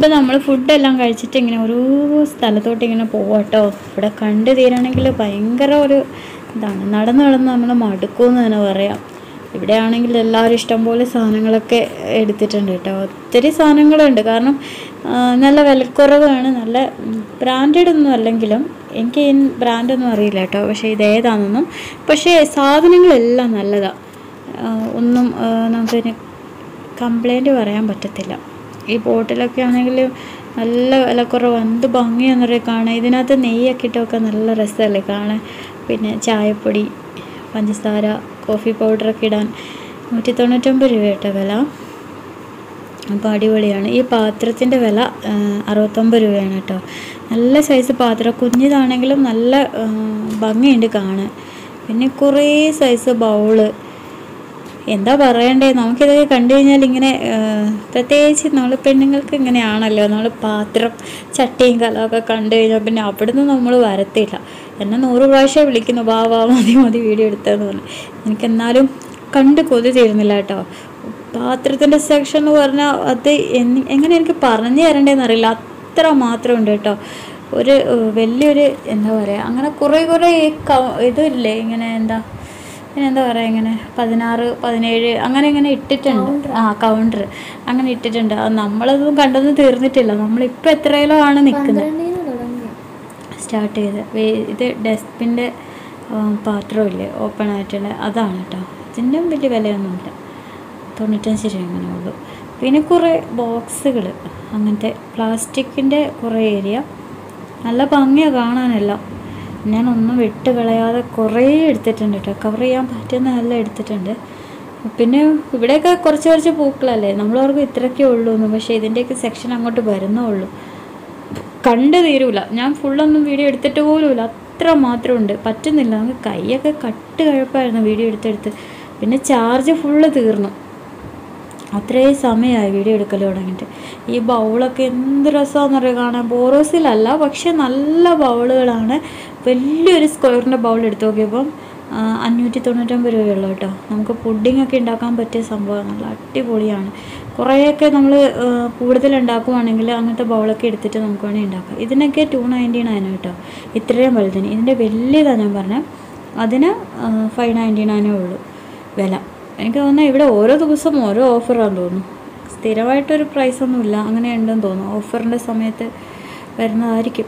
അപ്പോൾ നമ്മൾ ഫുഡെല്ലാം കഴിച്ചിട്ട് ഇങ്ങനെ ഓരോ സ്ഥലത്തോട്ട് ഇങ്ങനെ പോവാട്ടോ ഇവിടെ കണ്ടു തീരണമെങ്കിൽ ഭയങ്കര ഒരു ഇതാണ് നടന്ന് നടന്ന് നമ്മൾ മടുക്കുമെന്ന് തന്നെ പറയാം ഇവിടെ ആണെങ്കിൽ എല്ലാവരും ഇഷ്ടംപോലെ സാധനങ്ങളൊക്കെ എടുത്തിട്ടുണ്ട് കേട്ടോ ഒത്തിരി സാധനങ്ങളുണ്ട് കാരണം ആ, നല്ല വിലക്കുറവാണ് നല്ല ബ്രാൻഡഡ് ഒന്നും അല്ലെങ്കിലും എനിക്ക് ഈ ബ്രാൻഡൊന്നും അറിയില്ല കേട്ടോ പക്ഷേ ഇത് ഏതാണെന്നൊന്നും പക്ഷേ സാധനങ്ങളെല്ലാം നല്ലതാണ് ഒന്നും ആ, നമുക്കിന് കംപ്ലൈൻറ്റ് പറയാൻ പറ്റത്തില്ല ഈ ബോട്ടിലൊക്കെ ആണെങ്കിൽ നല്ല വിലക്കുറവ് എന്ത് ഭംഗിയാണെന്നറിയാം കാണാൻ ഇതിനകത്ത് നെയ്യൊക്കെ ഇട്ടൊക്കെ നല്ല രസമല്ലേ കാണാൻ പിന്നെ ചായപ്പൊടി പഞ്ചസാര കോഫി പൗഡറൊക്കെ ഇടാൻ നൂറ്റി തൊണ്ണൂറ്റൊമ്പത് രൂപ കേട്ടോ വില അപ്പോൾ അടിപൊളിയാണ് ഈ പാത്രത്തിൻ്റെ വില ആ, അറുപത്തൊമ്പത് രൂപയാണ് കേട്ടോ നല്ല സൈസ് പാത്രം കുഞ്ഞിതാണെങ്കിലും നല്ല ആ, ഭംഗിയുണ്ട് കാണാൻ പിന്നെ കുറേ സൈസ് ബൗള് എന്താ പറയണ്ടേ നമുക്കിതൊക്കെ കണ്ടു കഴിഞ്ഞാൽ ഇങ്ങനെ ആ, പ്രത്യേകിച്ച് നമ്മൾ പെണ്ണുങ്ങൾക്ക് ഇങ്ങനെയാണല്ലോ നമ്മൾ പാത്രം ചട്ടിയും കലമൊക്കെ കണ്ടു കഴിഞ്ഞാൽ പിന്നെ അവിടുന്ന് നമ്മൾ വരത്തില്ല എന്നെ നൂറ് പ്രാവശ്യം വിളിക്കുന്നു വാ വാ മതി മതി വീഡിയോ എടുത്തതെന്ന് പറഞ്ഞു എനിക്കെന്നാലും കണ്ട് കൊതി തീരുന്നില്ല കേട്ടോ പാത്രത്തിൻ്റെ സെക്ഷൻ എന്ന് പറഞ്ഞാൽ അത് എൻ- എങ്ങനെ എനിക്ക് പറഞ്ഞു തരണ്ടേന്ന് അറിയില്ല അത്ര മാത്രം ഉണ്ട് കേട്ടോ ഒരു ഏഹ്, വലിയൊരു എന്താ പറയുക അങ്ങനെ കുറേ കുറേ ഈ ക- ഇതില്ലേ ഇങ്ങനെ എന്താ പിന്നെ എന്താ പറയുക ഇങ്ങനെ പതിനാറ് പതിനേഴ് അങ്ങനെ ഇങ്ങനെ ഇട്ടിട്ടുണ്ട് ആ കൗണ്ടർ അങ്ങനെ ഇട്ടിട്ടുണ്ട് അത് നമ്മളതൊന്നും കണ്ടൊന്നും തീർന്നിട്ടില്ല നമ്മളിപ്പോൾ എത്രയിലോ ആണ് നിൽക്കുന്നത് പന്ത്രണ്ടിന് തുടങ്ങി സ്റ്റാർട്ട് ചെയ്ത് വേ- ഇത് ഡസ്റ്റ്ബിൻ്റെ പാത്രമില്ലേ ഓപ്പൺ ആയിട്ടുള്ള അതാണ് കേട്ടോ ഇതിൻ്റെ വലിയ വിലയൊന്നുമില്ല തൊണ്ണൂറ്റഞ്ച് രൂപ അങ്ങനെ ഉള്ളൂ പിന്നെ കുറേ ബോക്സുകൾ അങ്ങനത്തെ പ്ലാസ്റ്റിക്കിൻ്റെ കുറേ ഏരിയ നല്ല ഭംഗിയാണ് കാണാനെല്ലാം ഞാൻ ഒന്നും വിട്ട് കളയാതെ കുറേ എടുത്തിട്ടുണ്ട് കേട്ടോ കവർ ചെയ്യാൻ പറ്റുന്ന എല്ലാം എടുത്തിട്ടുണ്ട് പിന്നെ ഇവിടെയൊക്കെ കുറച്ച് കുറച്ച് പൂക്കളല്ലേ നമ്മളവർക്ക് ഇത്രയൊക്കെ ഉള്ളൂ എന്ന് പക്ഷേ ഇതിൻ്റെയൊക്കെ സെക്ഷൻ അങ്ങോട്ട് വരുന്നേ ഉള്ളൂ കണ്ടു തീരൂല ഞാൻ ഫുള്ളൊന്നും വീഡിയോ എടുത്തിട്ട് പോലുമില്ല അത്ര മാത്രമുണ്ട് പറ്റുന്നില്ല നമുക്ക് കൈയൊക്കെ കട്ട് കഴപ്പായിരുന്നു വീഡിയോ എടുത്തെടുത്ത് പിന്നെ ചാർജ് ഫുള്ള് തീർന്നു അത്രയും സമയമായി വീഡിയോ എടുക്കൽ തുടങ്ങിയിട്ട് ഈ ബൗളൊക്കെ എന്ത് രസമാണെന്ന് പറയുക കാണാൻ ബോറോസിലല്ല പക്ഷെ നല്ല ബൗളുകളാണ് വലിയൊരു സ്ക്വയറിൻ്റെ ബൗൾ എടുത്ത് നോക്കിയപ്പം ആ, അഞ്ഞൂറ്റി തൊണ്ണൂറ്റൊമ്പത് രൂപയുള്ളൂ കേട്ടോ നമുക്ക് പുഡിംഗ് ഒക്കെ ഉണ്ടാക്കാൻ പറ്റിയ സംഭവം നല്ല അടിപൊളിയാണ് കുറേയൊക്കെ നമ്മൾ കൂടുതൽ ഉണ്ടാക്കുവാണെങ്കിൽ അങ്ങനത്തെ ബൗളൊക്കെ എടുത്തിട്ട് നമുക്ക് വേണമെങ്കിൽ ഉണ്ടാക്കാം ഇതിനൊക്കെ ടു നയൻറ്റി നയൻ കേട്ടോ ഇത്രയും വലുതിന് ഇതിൻ്റെ വലിയതാണ് ഞാൻ പറഞ്ഞത് അതിന് ഫൈവ് നയൻറ്റി നയനേ ഉള്ളൂ വില എനിക്ക് തോന്നുന്നത് ഇവിടെ ഓരോ ദിവസം ഓരോ ഓഫറാന്ന് തോന്നുന്നു സ്ഥിരമായിട്ടൊരു പ്രൈസൊന്നുമില്ല അങ്ങനെ ഉണ്ടെന്ന് തോന്നുന്നു ഓഫറിൻ്റെ സമയത്ത് വരുന്നതായിരിക്കും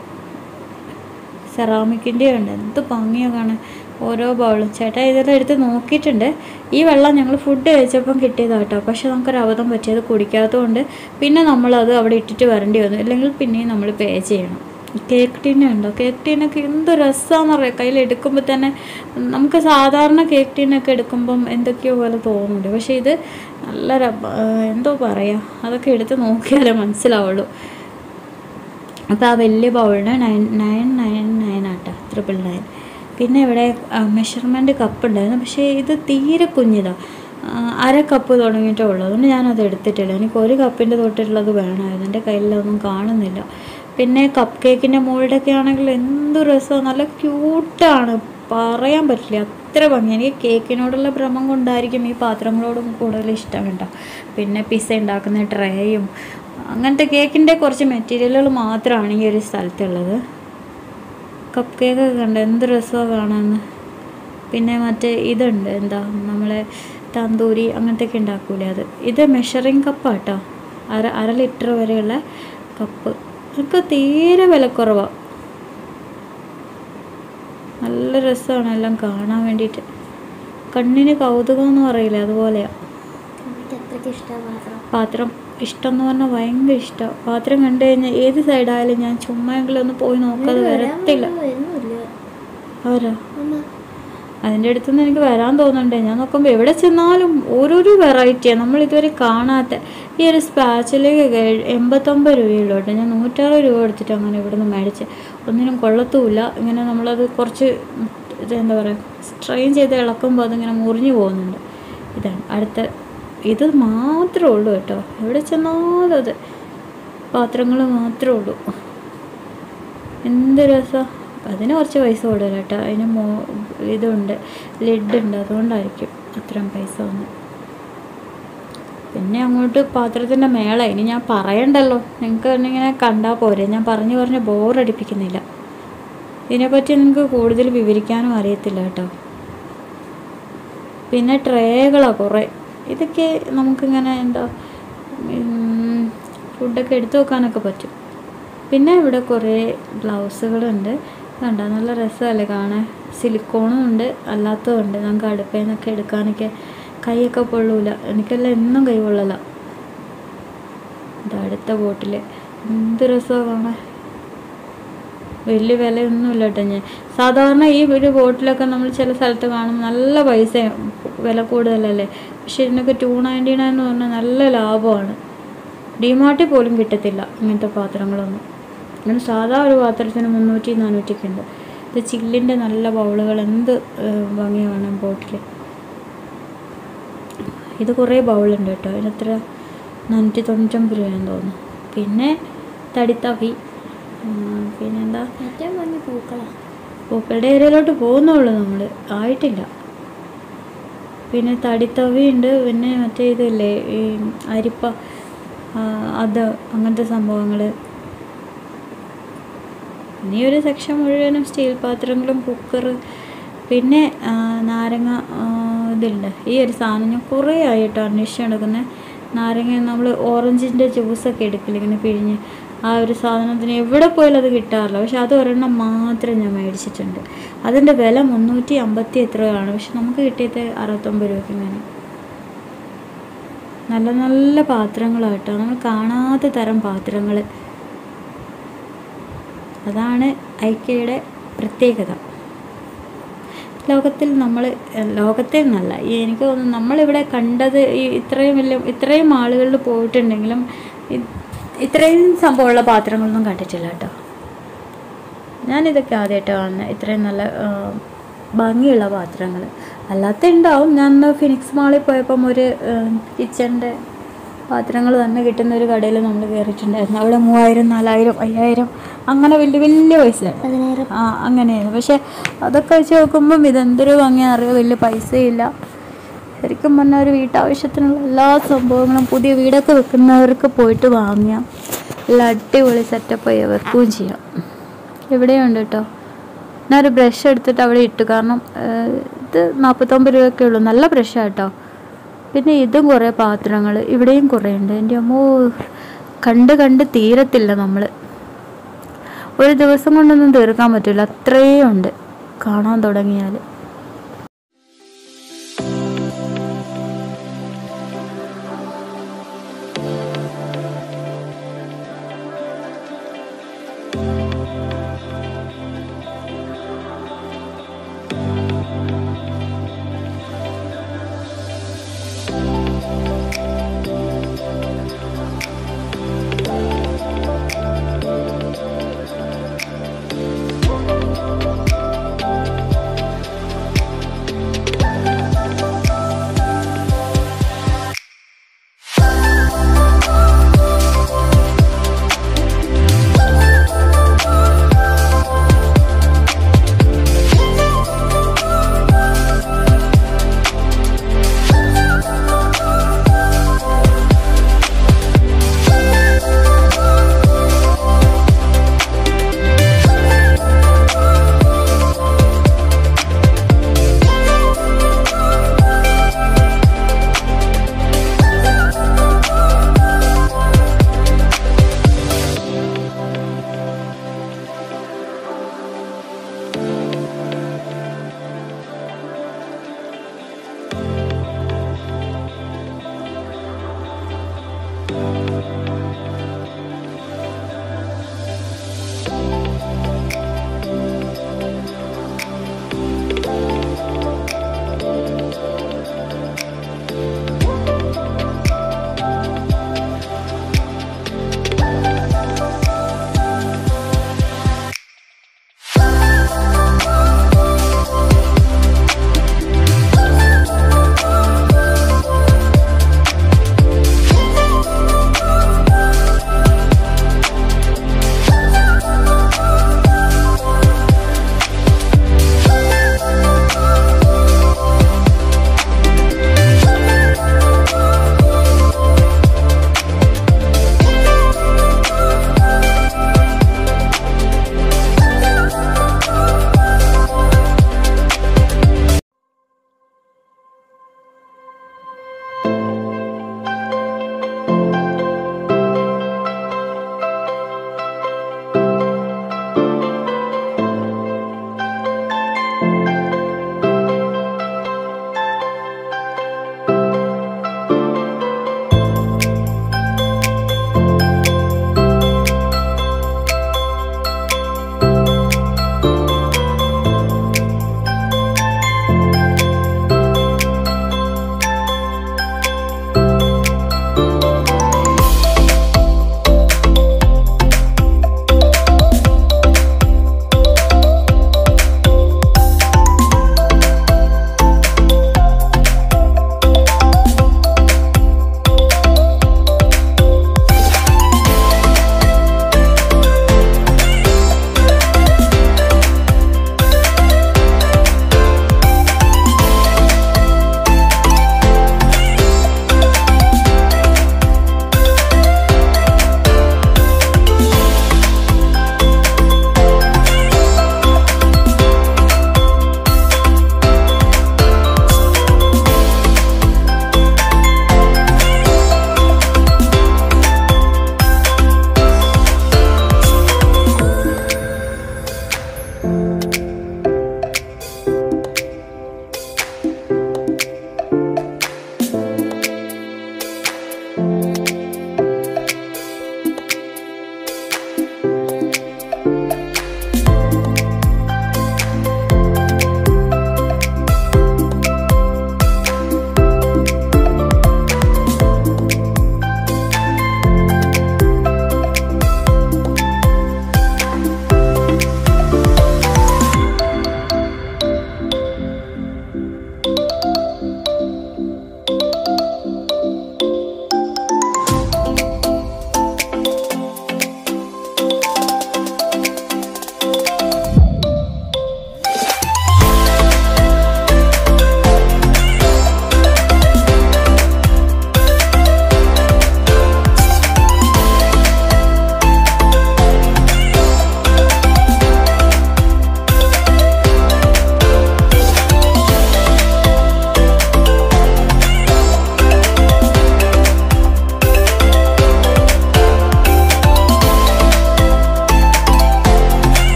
സെറാമിക്കിൻ്റെ ഉണ്ട് എന്ത് ഭംഗിയാണ് കാണാൻ ഓരോ ബൗളും ചേട്ടാ ഇതെല്ലാം എടുത്ത് നോക്കിയിട്ടുണ്ട് ഈ വെള്ളം ഞങ്ങൾ ഫുഡ് കഴിച്ചപ്പം കിട്ടിയതാണ് കേട്ടോ പക്ഷെ നമുക്കൊരു അബദ്ധം പറ്റിയത് കുടിക്കാത്തതുകൊണ്ട് പിന്നെ നമ്മളത് അവിടെ ഇട്ടിട്ട് വരേണ്ടി വന്നു അല്ലെങ്കിൽ പിന്നെയും നമ്മൾ പേ ചെയ്യണം കേക്ക് ടീന ഉണ്ടോ കേക്ക് ടീനൊക്കെ എന്ത് രസമാണെന്ന് പറയാം കയ്യിൽ എടുക്കുമ്പോൾ തന്നെ നമുക്ക് സാധാരണ കേക്ക് ടീനൊക്കെ എടുക്കുമ്പം എന്തൊക്കെയോ പോലെ തോന്നുന്നുണ്ട് പക്ഷേ ഇത് നല്ല രബ- ഏഹ് എന്തോ പറയാ അതൊക്കെ എടുത്ത് നോക്കിയാലേ മനസ്സിലാവുള്ളൂ അപ്പോൾ ആ വലിയ ബൗളിന് നയൻ നയൻ നയൻ നയൻ ആട്ടോ ട്രിപ്പിൾ നയൻ പിന്നെ ഇവിടെ മെഷർമെൻറ്റ് കപ്പ് ഉണ്ടായിരുന്നു പക്ഷേ ഇത് തീരെ കുഞ്ഞിതാണ് അര കപ്പ് തുടങ്ങിയിട്ടേ ഉള്ളൂ അതുകൊണ്ട് ഞാനത് എടുത്തിട്ടില്ല എനിക്ക് ഒരു കപ്പിൻ്റെ തൊട്ടുള്ളത് വേണമായിരുന്നു എൻ്റെ കയ്യിലൊന്നും കാണുന്നില്ല പിന്നെ കപ്പ് കേക്കിൻ്റെ മോൾഡൊക്കെ ആണെങ്കിൽ എന്ത് രസമാണ് നല്ല ക്യൂട്ടാണ് പറയാൻ പറ്റില്ല അത്ര ഭംഗി എനിക്ക് കേക്കിനോടുള്ള ഭ്രമം കൊണ്ടായിരിക്കും ഈ പാത്രങ്ങളോടും കൂടുതൽ ഇഷ്ടം കേട്ടോ പിന്നെ പിസ്സ ഉണ്ടാക്കുന്ന ട്രേയും അങ്ങനത്തെ കേക്കിൻ്റെ കുറച്ച് മെറ്റീരിയലുകൾ മാത്രമാണ് ഈ ഒരു സ്ഥലത്തുള്ളത് കപ്പ് കേക്കൊക്കെ കണ്ട് എന്ത് രസമാണ് കാണാമെന്ന് പിന്നെ മറ്റേ ഇതുണ്ട് എന്താ നമ്മളെ തന്തൂരി അങ്ങനത്തെയൊക്കെ ഉണ്ടാക്കൂലേ അത് ഇത് മെഷറിങ് കപ്പാട്ടോ അര അര ലിറ്റർ വരെയുള്ള കപ്പ് ഇതൊക്കെ തീരെ വിലക്കുറവാണ് നല്ല രസമാണ് എല്ലാം കാണാൻ വേണ്ടിയിട്ട് കണ്ണിന് കൗതുകം എന്ന് പറയില്ല അതുപോലെയാണ് എനിക്ക് അത്രയ്ക്ക് ഇഷ്ടമാണ് പാത്രം പാത്രം ഇഷ്ടം എന്ന് പറഞ്ഞാൽ ഭയങ്കര ഇഷ്ടമാണ് പാത്രം കണ്ടു കഴിഞ്ഞാൽ ഏത് സൈഡായാലും ഞാൻ ചുമ്മായെങ്കിലും ഒന്ന് പോയി നോക്കാതെ വരത്തില്ല വരുന്നില്ല ആരാ അമ്മ അതിൻ്റെ അടുത്തുനിന്ന് എനിക്ക് വരാൻ തോന്നുന്നുണ്ട് ഞാൻ നോക്കുമ്പോൾ എവിടെ ചെന്നാലും ഓരോരോ വെറൈറ്റിയാണ് നമ്മൾ ഇതുവരെ കാണാത്ത ഈ ഒരു സ്പാച്ചിലേക്ക് എൺപത്തൊമ്പത് രൂപയുള്ളൂ കേട്ടോ ഞാൻ നൂറ്റാറ് രൂപ എടുത്തിട്ട് അങ്ങനെ ഇവിടെ നിന്ന് മേടിച്ച് ഒന്നിനും കൊള്ളത്തുമില്ല ഇങ്ങനെ നമ്മളത് കുറച്ച് ഇത് എന്താ പറയുക സ്ട്രെയിൻ ചെയ്ത് ഇളക്കുമ്പോൾ അതിങ്ങനെ മുറിഞ്ഞു പോകുന്നുണ്ട് ഇതാണ് അടുത്ത ഇത് മാത്രമേ ഉള്ളൂ കേട്ടോ എവിടെ ചെന്നാലും അത് പാത്രങ്ങൾ മാത്രമേ ഉള്ളൂ എന്ത് രസം അതിന് കുറച്ച് പൈസ കൂടുതൽ കേട്ടോ അതിന് മോ ഇതുണ്ട് ലിഡ് ഉണ്ട് അതുകൊണ്ടായിരിക്കും അത്രയും പൈസ വന്നത് പിന്നെ അങ്ങോട്ട് പാത്രത്തിൻ്റെ മേള ഇനി ഞാൻ പറയണ്ടല്ലോ നിങ്ങൾക്ക് ഇങ്ങനെ കണ്ടാൽ പോരെ ഞാൻ പറഞ്ഞു പറഞ്ഞ് ബോറടിപ്പിക്കുന്നില്ല ഇതിനെപ്പറ്റി നിങ്ങൾക്ക് കൂടുതൽ വിവരിക്കാനും അറിയത്തില്ല കേട്ടോ പിന്നെ ട്രേകളാണ് കുറേ ഇതൊക്കെ നമുക്കിങ്ങനെ എന്താ ഉം, ഫുഡൊക്കെ എടുത്തു വെക്കാനൊക്കെ പറ്റും പിന്നെ ഇവിടെ കുറേ ഗ്ലൗസുകളുണ്ട് കണ്ട നല്ല രസമല്ലേ കാണാൻ സിലിക്കോണും ഉണ്ട് അല്ലാത്തതും ഉണ്ട് നമുക്ക് അടുപ്പിൽ നിന്നൊക്കെ എടുക്കാനൊക്കെ കൈയൊക്കെ പൊള്ളൂല എനിക്കെല്ലാം എന്നും കൈ പൊള്ളല ഇത് അടുത്ത ബോട്ടിൽ എന്ത് രസമാണ് കാണാൻ വലിയ വിലയൊന്നുമില്ല കേട്ടോ ഞാൻ സാധാരണ ഈ ഒരു ബോട്ടിലൊക്കെ നമ്മൾ ചില സ്ഥലത്ത് കാണും നല്ല പൈസ വില കൂടുതലല്ലേ പക്ഷെ ഇതിനൊക്കെ ടൂ നയൻറ്റി നയൻ എന്ന് പറഞ്ഞാൽ നല്ല ലാഭമാണ് ഡിമാർട്ടിൽ പോലും കിട്ടത്തില്ല ഇങ്ങനത്തെ പാത്രങ്ങളൊന്നും അങ്ങനെ സാധാ ഒരു പാത്രത്തിന് മുന്നൂറ്റി നാനൂറ്റിയൊക്കെ ഉണ്ട് ഇത് ചില്ലിൻ്റെ നല്ല ബൗളുകൾ എന്ത് ഏഹ്, ഭംഗിയാണ് ബോട്ടിൽ ഇത് കുറേ ബൗളുണ്ട് കേട്ടോ ഇതിനെത്ര നാനൂറ്റി തൊണ്ണൂറ്റൊമ്പത് രൂപയാണെന്ന് തോന്നുന്നു പിന്നെ തടിത്തവി ഉം, പിന്നെന്താ ഏറ്റവും ഭംഗി പൂക്കളാ പൂക്കളുടെ ഏരിയയിലോട്ട് പോകുന്നുള്ളൂ നമ്മൾ ആയിട്ടില്ല പിന്നെ തടിത്തവി ഉണ്ട് പിന്നെ മറ്റേ ഇതില്ലേ ഈ അരിപ്പ ആ, അത് അങ്ങനത്തെ സംഭവങ്ങൾ ഇനി ഒരു സെക്ഷൻ മുഴുവനും സ്റ്റീൽ പാത്രങ്ങളും കുക്കർ പിന്നെ ആ, നാരങ്ങ ആ, ഇതുണ്ട് ഈ ഒരു സാധനം ഞാൻ കുറേ ആയിട്ട് അന്വേഷിച്ച് നടക്കുന്നത് നാരങ്ങ നമ്മൾ ഓറഞ്ചിൻ്റെ ജ്യൂസൊക്കെ എടുക്കില്ല ഇങ്ങനെ പിഴിഞ്ഞ് ആ ഒരു സാധനത്തിന് എവിടെ പോയാലും അത് കിട്ടാറില്ല പക്ഷെ അത് ഒരെണ്ണം മാത്രം ഞാൻ മേടിച്ചിട്ടുണ്ട് അതിൻ്റെ വില മുന്നൂറ്റി അമ്പത്തി എത്രയാണ് പക്ഷെ നമുക്ക് കിട്ടിയത് അറുപത്തൊമ്പത് രൂപയ്ക്ക് ഇങ്ങനെ നല്ല നല്ല പാത്രങ്ങളാട്ടോ നമ്മൾ കാണാത്ത തരം പാത്രങ്ങൾ അതാണ് ഐക്യയുടെ പ്രത്യേകത ലോകത്തിൽ നമ്മൾ ലോകത്തിൽ നിന്നല്ല ഈ എനിക്ക് തോന്നുന്നു നമ്മളിവിടെ കണ്ടത് ഈ ഇത്രയും വലിയ ഇത്രയും ആളുകളിൽ പോയിട്ടുണ്ടെങ്കിലും ഇ- ഇത്രയും സംഭവമുള്ള പാത്രങ്ങളൊന്നും കണ്ടിട്ടില്ല കേട്ടോ ഞാനിതൊക്കെ ആദ്യമായിട്ട് കാണുന്നത് ഇത്രയും നല്ല ആ, ഭംഗിയുള്ള പാത്രങ്ങൾ അല്ലാത്ത ഉണ്ടാവും ഞാൻ അന്ന് ഫിനിക്സ് മാളിൽ പോയപ്പം ഒരു കിച്ചൻ്റെ പാത്രങ്ങൾ തന്നെ കിട്ടുന്ന ഒരു കടയിൽ നമ്മൾ കയറിയിട്ടുണ്ടായിരുന്നു അവിടെ മൂവായിരം നാലായിരം അയ്യായിരം അങ്ങനെ വലിയ വലിയ പൈസ പതിനായിരം ആ അങ്ങനെയായിരുന്നു പക്ഷെ അതൊക്കെ വെച്ച് നോക്കുമ്പം ഇതെന്തൊരു ഭംഗിയാ അറിയോ വലിയ പൈസയില്ല ശരിക്കും പറഞ്ഞാൽ ഒരു വീട്ടാവശ്യത്തിനുള്ള എല്ലാ സംഭവങ്ങളും പുതിയ വീടൊക്കെ വെക്കുന്നവർക്ക് പോയിട്ട് വാങ്ങിയാൽ നല്ല അടിപൊളി സെറ്റപ്പ് ആയി വെക്കുകയും ചെയ്യാം ഇവിടെയുണ്ട് കേട്ടോ ഞാനൊരു ബ്രഷ് എടുത്തിട്ട് അവിടെ ഇട്ടു കാരണം ഏഹ്, ഇത് നാൽപ്പത്തൊമ്പത് രൂപയൊക്കെ ഉള്ളൂ നല്ല ബ്രഷാണ് കേട്ടോ പിന്നെ ഇതും കുറേ പാത്രങ്ങൾ ഇവിടെയും കുറേ ഉണ്ട് എൻ്റെ അമ്മോ കണ്ട് കണ്ട് തീരത്തില്ല നമ്മൾ ഒരു ദിവസം കൊണ്ടൊന്നും തീർക്കാൻ പറ്റില്ല അത്രയും ഉണ്ട് കാണാൻ തുടങ്ങിയാൽ